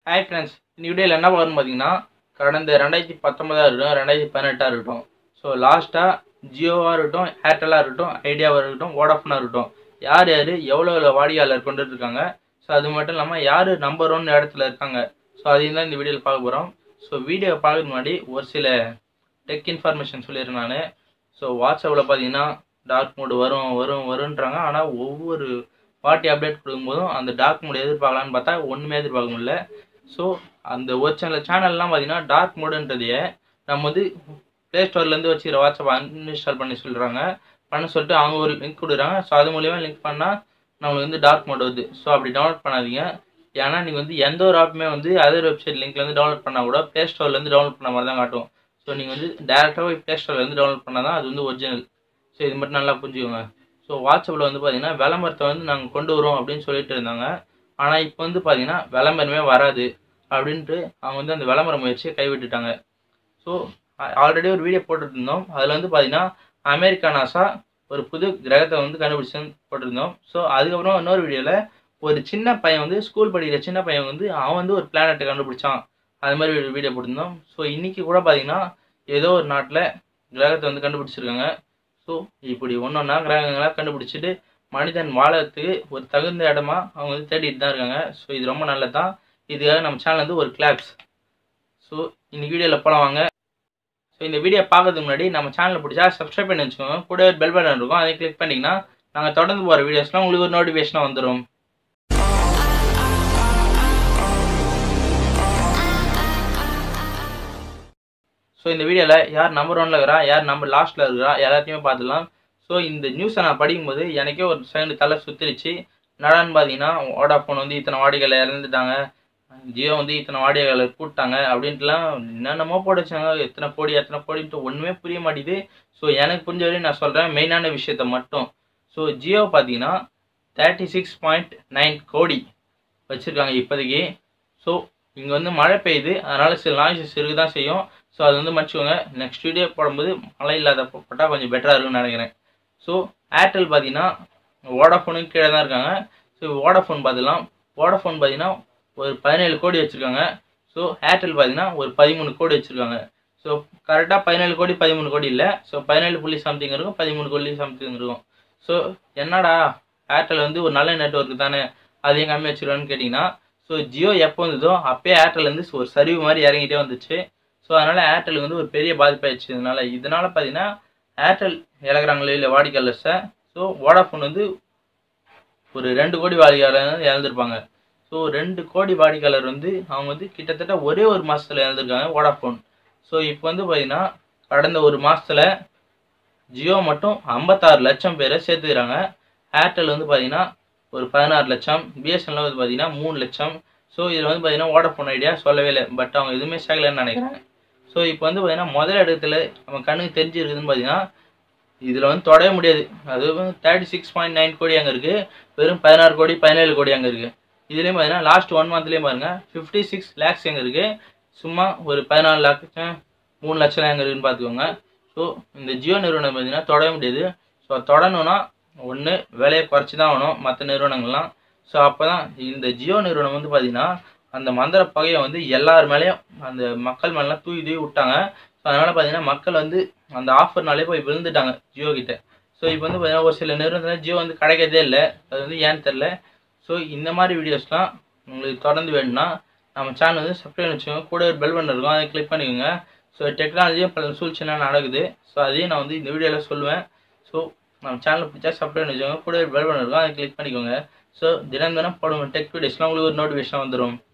hi friends இந்த வீடியோவில் என்ன பார்க்கணும்னு பார்த்தீங்கன்னா கடந்த ரெண்டாயிரத்தி பத்தொன்பதாக இருக்கட்டும் ரெண்டாயிரத்தி பதினெட்டாக இருக்கட்டும் ஸோ லாஸ்ட்டாக ஜியோவாக இருக்கட்டும் ஏர்டெல்லாக இருக்கட்டும் ஐடியாவாக இருக்கட்டும் வோடாஃபோனாக இருக்கட்டும் யார் யார் எவ்வளோ எவ்வளோ வாடிக்கையாளர் கொண்டு இருக்காங்க ஸோ அது மட்டும் இல்லாமல் யார் நம்பர் ஒன் இடத்துல இருக்காங்க ஸோ அதையும் தான் இந்த வீடியோவில் பார்க்க போகிறோம் ஸோ வீடியோ பார்க்கறதுக்கு முன்னாடி ஒரு சில டெக் இன்ஃபர்மேஷன் சொல்லிடுறேன் நான் ஸோ வாட்ஸ்அப்பில் பார்த்தீங்கன்னா டார்க் மோடு வரும் வரும் வருன்றாங்க ஆனால் ஒவ்வொரு வாட்டி அப்டேட் கொடுக்கும்போதும் அந்த டார்க் மோடு எதிர்பார்க்கலான்னு பார்த்தா ஒன்றுமே எதிர்பார்க்க முடியல ஸோ அந்த ஒரு சில சேனல்லாம் பார்த்தீங்கன்னா டார்க் மோடுன்றதையே நம்ம வந்து ப்ளே ஸ்டோர்லேருந்து வச்சுக்கிற வாட்ஸ்அப் அன்இன்ஸ்டால் பண்ணி சொல்கிறாங்க பண்ண சொல்லிட்டு அவங்க ஒரு லிங்க் கொடுக்குறாங்க ஸோ அது மூலியமா லிங்க் பண்ணால் நம்மளுக்கு வந்து டார்க் மோட் வருது ஸோ அப்படி டவுன்லோட் பண்ணாதீங்க ஏன்னா நீங்கள் வந்து எந்த ஒரு ஆப்புமே வந்து அதர் வெப்சைட் லிங்க்லேருந்து டவுன்லோட் பண்ணால் கூட ப்ளே ஸ்டோர்லேருந்து டவுன்லோட் பண்ண மாதிரி தான் காட்டும் ஸோ நீங்கள் வந்து டேரெக்டாக போய் ப்ளே ஸ்டோர்லேருந்து டவுன்லோட் பண்ணால் தான் அது வந்து ஒரிஜினல் ஸோ இது மட்டும் நல்லா புரிஞ்சுக்கோங்க ஸோ வாட்ஸ்அப்பில் வந்து பார்த்தீங்கன்னா விளம்பரத்தை வந்து நாங்கள் கொண்டு வரோம் அப்படின்னு சொல்லிட்டு இருந்தாங்க ஆனால் இப்போ வந்து பார்த்தீங்கன்னா விளம்பரமே வராது அப்படின்ட்டு அவங்க வந்து அந்த விளம்பர முயற்சியை கைவிட்டுட்டாங்க ஸோ ஆல்ரெடி ஒரு வீடியோ போட்டுருந்தோம் அதில் வந்து பார்த்தீங்கன்னா அமெரிக்கா நாசா ஒரு புது கிரகத்தை வந்து கண்டுபிடிச்சுன்னு போட்டிருந்தோம் ஸோ அதுக்கப்புறம் இன்னொரு வீடியோவில் ஒரு சின்ன பையன் வந்து ஸ்கூல் படிக்கிற சின்ன பையன் வந்து அவன் வந்து ஒரு பிளானட்டை கண்டுபிடிச்சான் அது மாதிரி ஒரு வீடியோ போட்டிருந்தோம் ஸோ இன்றைக்கி கூட பார்த்தீங்கன்னா ஏதோ ஒரு நாட்டில் கிரகத்தை வந்து கண்டுபிடிச்சிருக்காங்க ஸோ இப்படி ஒன்று ஒன்றா கிரகங்களாக கண்டுபிடிச்சிட்டு மனிதன் வாழறதுக்கு ஒரு தகுந்த இடமா அவங்க வந்து தேடிட்டு தான் இருக்காங்க ஸோ இது ரொம்ப நல்லது தான் இதுக்காக நம்ம சேனல் வந்து ஒரு கிளாப்ஸ் ஸோ இன்னைக்கு வீடியோவில் போகலாம் வாங்க ஸோ இந்த வீடியோ பார்க்கறதுக்கு முன்னாடி நம்ம சேனலில் பிடிச்சா சப்ஸ்கிரைப் பண்ணி வச்சுக்கோங்க கூட ஒரு பெல் பட்டன் இருக்கும் அதை கிளிக் பண்ணிங்கன்னா நாங்கள் தொடர்ந்து போகிற வீடியோஸ்லாம் உங்களுக்கு ஒரு நோட்டிஃபிகேஷனாக வந்துடும் ஸோ இந்த வீடியோவில் யார் நம்பர் ஒன்ல இருக்கிறா யார் நம்பர் லாஸ்ட்டில் இருக்கிறா எல்லாத்தையுமே பார்த்துலாம் ஸோ இந்த நியூஸை நான் படிக்கும்போது எனக்கே ஒரு செகண்ட் தலை சுத்திருச்சு என்னடான்னு பார்த்தீங்கன்னா வோடாஃபோன் வந்து இத்தனை வாடிக்கையில் இறந்துட்டாங்க ஜியோ வந்து இத்தனை வாடிக்கையாளர் கூப்பிட்டாங்க அப்படின்ட்டுலாம் என்னென்னமோ போட வச்சாங்க எத்தனை கோடி எத்தனை கோடின்ட்டு ஒன்றுமே புரிய மாட்டேது ஸோ எனக்கு புரிஞ்ச வரையும் நான் சொல்கிறேன் மெயினான விஷயத்த மட்டும் ஸோ ஜியோ பார்த்தீங்கன்னா தேர்ட்டி சிக்ஸ் பாயிண்ட் நைன் கோடி வச்சுருக்காங்க இப்போதைக்கு ஸோ இங்கே வந்து மழை பெய்யுது அதனால் சில நாய்ஸஸ் இருக்க தான் செய்யும் ஸோ அது வந்து மன்னிச்சுக்கோங்க நெக்ஸ்ட் வீடியோ போடும்போது மழை இல்லாத போட்டால் கொஞ்சம் பெட்டராக இருக்கும்னு நினைக்கிறேன் ஸோ ஏர்டெல் பார்த்தீங்கன்னா வோடாஃபோனுக்கு கீழே தான் இருக்காங்க ஸோ வோடாஃபோன் பார்த்துலாம் வோடாஃபோன் பார்த்தீங்கன்னா ஒரு பதினேழு கோடி வச்சுருக்காங்க ஸோ ஏர்டெல் பார்த்தீங்கன்னா ஒரு பதிமூணு கோடி வச்சுருக்காங்க ஸோ கரெக்டாக பதினேழு கோடி பதிமூணு கோடி இல்லை ஸோ பதினேழு புள்ளி சம்திங் இருக்கும் பதிமூணு கோடி சம்திங் இருக்கும் ஸோ என்னடா ஏர்டெல் வந்து ஒரு நல்ல நெட்ஒர்க் தானே அதையும் கம்மி வச்சுருவான்னு கேட்டிங்கன்னா ஸோ ஜியோ எப்போ வந்ததோ அப்போயே ஏர்டெல் வந்து ஒரு சரிவு மாதிரி இறங்கிட்டே வந்துச்சு ஸோ அதனால் ஏர்டெலுக்கு வந்து ஒரு பெரிய பாதிப்பாயிடுச்சு இதனால் இதனால் பார்த்தீங்கன்னா ஏர்டெல் இறக்குறாங்களே இல்லை வாடிக்கையாளர்ஸை ஸோ வோடாஃபோன் வந்து ஒரு ரெண்டு கோடி வாடிக்கையாளர் இழந்திருப்பாங்க ஸோ ரெண்டு கோடி வாடிக்கையாளர் வந்து அவங்க வந்து கிட்டத்தட்ட ஒரே ஒரு மாதத்தில் இழந்திருக்காங்க வோடாஃபோன் ஸோ இப்போ வந்து பார்த்தீங்கன்னா கடந்த ஒரு மாதத்தில் ஜியோ மட்டும் ஐம்பத்தாறு லட்சம் பேரை சேர்த்துக்கிறாங்க ஏர்டெல் வந்து பார்த்தீங்கன்னா ஒரு பதினாறு லட்சம் பிஎஸ்என்எல் வந்து பார்த்தீங்கன்னா மூணு லட்சம் ஸோ இதில் வந்து பார்த்தீங்கன்னா வோடாஃபோன் ஐடியா சொல்லவே இல்லை பட் அவங்க எதுவுமே சேர்க்கலன்னு நினைக்கிறேன் ஸோ இப்போ வந்து பார்த்தீங்கன்னா முதல் இடத்துல நம்ம கண்ணுக்கு தெரிஞ்சிருக்குதுன்னு பார்த்தீங்கன்னா இதில் வந்து தொடவே முடியாது அது வந்து தேர்ட்டி சிக்ஸ் பாயிண்ட் நைன் கோடி அங்கே இருக்குது வெறும் பதினாறு கோடி பதினேழு கோடி அங்கே இருக்குது இதுலேயும் பார்த்தீங்கன்னா லாஸ்ட் ஒன் மந்த்லேயும் பாருங்கள் ஃபிஃப்டி சிக்ஸ் லேக்ஸ் எங்கே இருக்குது சும்மா ஒரு பதினாலு லட்சம் மூணு லட்சம் எங்கே இருக்குதுன்னு பார்த்துக்கோங்க ஸோ இந்த ஜியோ நிறுவனம் பார்த்தீங்கன்னா தொடவே முடியாது ஸோ தொடணும்னா ஒன்று விலையை குறைச்சி தான் ஆகணும் மற்ற நிறுவனங்கள்லாம் ஸோ அப்போ தான் இந்த ஜியோ நிறுவனம் வந்து பார்த்தீங்கன்னா அந்த மந்திர பகையை வந்து எல்லார் மேலேயும் அந்த மக்கள் மேலாம் தூக்கி தூக்கி விட்டாங்க ஸோ அதனால் பார்த்தீங்கன்னா மக்கள் வந்து அந்த ஆஃபர்னாலே போய் விழுந்துட்டாங்க ஜியோ கிட்ட ஸோ இப்போ வந்து பார்த்தீங்கன்னா ஒரு சில நிறுவனத்தில் ஜியோ வந்து கிடைக்கிறதே இல்லை அது வந்து ஏன்னு தெரில ஸோ இந்த மாதிரி வீடியோஸ்லாம் உங்களுக்கு தொடர்ந்து வேணும்னா நம்ம சேனல் வந்து சப்ஸ்கிரைப் வச்சுக்கோங்க கூட ஒரு பெல் பட்டன் இருக்கும் அதை கிளிக் பண்ணிக்கோங்க ஸோ டெக்னாலஜியும் பல சூழ்ச்சிலாம் நடக்குது ஸோ அதையும் நான் வந்து இந்த வீடியோவில் சொல்லுவேன் ஸோ நம்ம சேனல் பிடிச்சா சப்ஸ்கிரைப் வச்சுக்கோங்க கூட ஒரு பெல் பட்டன் இருக்கும் அதை கிளிக் பண்ணிக்கோங்க ஸோ தினம் தினம் போடுவோம் டெக் வீடியோஸ்லாம் உங்களுக்கு ஒரு நோட்டிஃபிகேஷன் வந்துடும்